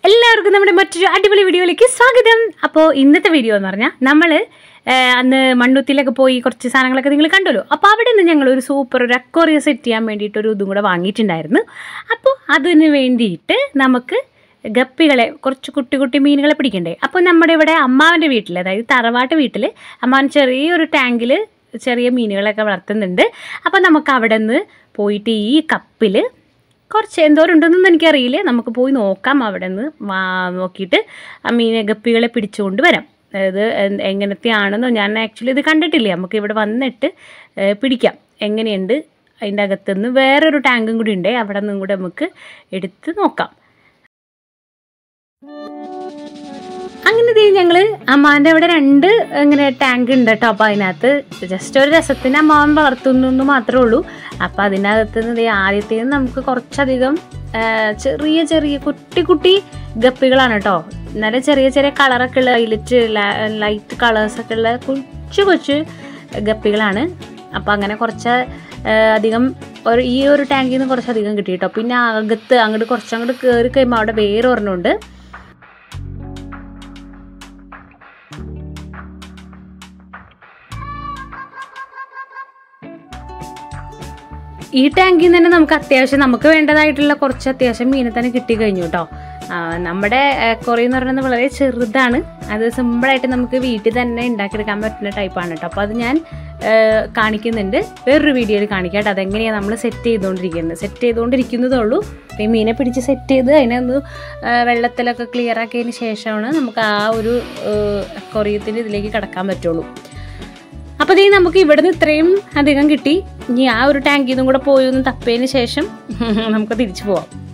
എല്ലാവർക്കും നമ്മുടെ മറ്റൊരു അടിപൊളി വീഡിയോയിലേക്ക് സ്വാഗതം അപ്പോൾ ഇന്നത്തെ വീഡിയോ എന്ന് പറഞ്ഞാൽ നമ്മൾ അന്ന് മണ്ണുത്തിലൊക്കെ പോയി കുറച്ച് സാധനങ്ങളൊക്കെ നിങ്ങൾ കണ്ടല്ലോ അപ്പോൾ അവിടെ നിന്ന് ഞങ്ങൾ ഒരു സൂപ്പർ ഒരു അക്വറിയ സെറ്റ് ചെയ്യാൻ വേണ്ടിയിട്ട് ഒരു ഇതും കൂടെ വാങ്ങിയിട്ടുണ്ടായിരുന്നു അപ്പോൾ അതിന് വേണ്ടിയിട്ട് നമുക്ക് ഗപ്പികളെ കുറച്ച് കുട്ടി കുട്ടി മീനുകളെ പിടിക്കണ്ടേ അപ്പോൾ നമ്മുടെ ഇവിടെ അമ്മാവൻ്റെ വീട്ടിൽ അതായത് തറവാട്ട് വീട്ടിൽ അമ്മാവൻ ചെറിയൊരു ടാങ്കിൽ ചെറിയ മീനുകളൊക്കെ വളർത്തുന്നുണ്ട് അപ്പോൾ നമുക്ക് അവിടെ നിന്ന് പോയിട്ട് ഈ കപ്പിൽ കുറച്ച് എന്തോരം ഉണ്ടെന്നൊന്നും എനിക്കറിയില്ല നമുക്ക് പോയി നോക്കാം അവിടെ നിന്ന് വാ നോക്കിയിട്ട് ആ മീനെ ഗപ്പികളെ പിടിച്ചുകൊണ്ട് വരാം അതായത് എ- എങ്ങനത്തെയാണെന്നോ ഞാൻ ആക്ച്വലി ഇത് കണ്ടിട്ടില്ല നമുക്ക് ഇവിടെ വന്നിട്ട് ഏ, പിടിക്കാം എങ്ങനെയുണ്ട് അതിൻ്റെ അകത്തുനിന്ന് വേറൊരു ടാങ്കും കൂടി ഉണ്ട് അവിടെ നിന്നും കൂടെ നമുക്ക് എടുത്ത് നോക്കാം അങ്ങനെ ദേ ഞങ്ങള് അമ്മാന്റെ അവിടെ രണ്ട് ഇങ്ങനെ ടാങ്ക് ഉണ്ട് കേട്ടോ അപ്പൊ അതിനകത്ത് ജസ്റ്റ് ഒരു രസത്തിന് അമ്മാവൻ വളർത്തുന്നു എന്ന് മാത്രമേ ഉള്ളൂ അപ്പൊ അതിനകത്ത് നിന്ന് ദേ ആദ്യത്തേന്ന് നമുക്ക് കുറച്ചധികം ആ, ചെറിയ ചെറിയ കുട്ടി കുട്ടി ഗപ്പികളാണ് കേട്ടോ നല്ല ചെറിയ ചെറിയ കളറൊക്കെ ഉള്ള ലൈറ്റ് ലൈറ്റ് കളേഴ്സൊക്കെ ഉള്ള കൊച്ചു കൊച്ചു ഗപ്പികളാണ് അപ്പം അങ്ങനെ കുറച്ച് ആ, അധികം ഒരു ഈ ഒരു ടാങ്കിൽ നിന്ന് കുറച്ചധികം കിട്ടി കേട്ടോ പിന്നെ അകത്ത് അങ്ങോട്ട് കുറച്ചങ്ങോട്ട് കയറി കഴിയുമ്പോൾ അവിടെ വേറെ ഒരെണ്ണമുണ്ട് ഈ ടാങ്കിൽ നിന്ന് തന്നെ നമുക്ക് അത്യാവശ്യം നമുക്ക് വേണ്ടതായിട്ടുള്ള കുറച്ച് അത്യാവശ്യം മീനെ തന്നെ കിട്ടി കഴിഞ്ഞു കേട്ടോ ആ, നമ്മുടെ കുറേ എന്ന് പറയുന്നത് വളരെ ചെറുതാണ് അത് സിമ്പിളായിട്ട് നമുക്ക് വീട്ടിൽ തന്നെ ഉണ്ടാക്കിയെടുക്കാൻ പറ്റുന്ന ടൈപ്പാണ് കേട്ടോ അപ്പോൾ അത് ഞാൻ ആ, കാണിക്കുന്നുണ്ട് വേറൊരു വീഡിയോയിൽ കാണിക്കാം കേട്ടോ അതെങ്ങനെയാണ് നമ്മൾ സെറ്റ് ചെയ്തുകൊണ്ടിരിക്കുന്നത് സെറ്റ് ചെയ്തുകൊണ്ടിരിക്കുന്നതേ ഉള്ളൂ അപ്പോൾ ഈ മീനെ പിടിച്ച് സെറ്റ് ചെയ്ത് അതിനെ ഒന്ന് ആ, വെള്ളത്തിലൊക്കെ ക്ലിയർ ആക്കിയതിന് ശേഷമാണ് നമുക്ക് ആ ഒരു കൊറിയത്തിൻ്റെ ഇതിലേക്ക് കടക്കാൻ പറ്റുള്ളൂ അപ്പോൾ ദേ നമുക്ക് ഇവിടുന്ന് ഇത്രയും അധികം കിട്ടി ഇനി ആ ഒരു ടാങ്കിൽ നിന്നും കൂടെ പോയി ഒന്ന് തപ്പിയതിന് ശേഷം നമുക്ക് തിരിച്ചു പോവാം